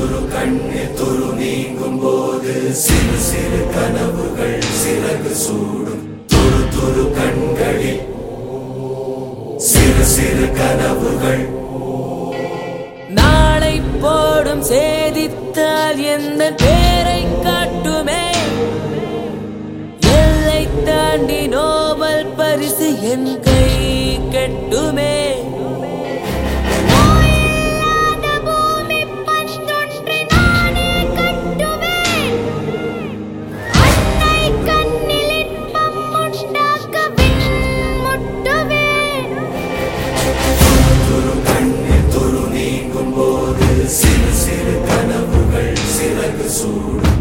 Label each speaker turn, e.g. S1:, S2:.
S1: துரு கண்ணு துரு நீங்கும் போது சிறு சிறு கனவுகள் சிறகு சூடும் துரு துரு கண்களில் சிறு சிறு கனவுகள்
S2: நாளை போடும் சேதித்தால் எந்த பேரை காட்டுமே எல்லை தாண்டி நோபல் பரிசு என் கை கெட்டுமே
S3: ஓயில்லாத பூமி பந்தொன்று நானே கட்டுவேன் அன்னை கண்ணில் இன்பம் உண்டாக்க விண் முட்டுவேன்
S1: துரு கண்ணு துரு நீங்கும் போது சிறு சிறு கனவுகள் சிறகு சூடும்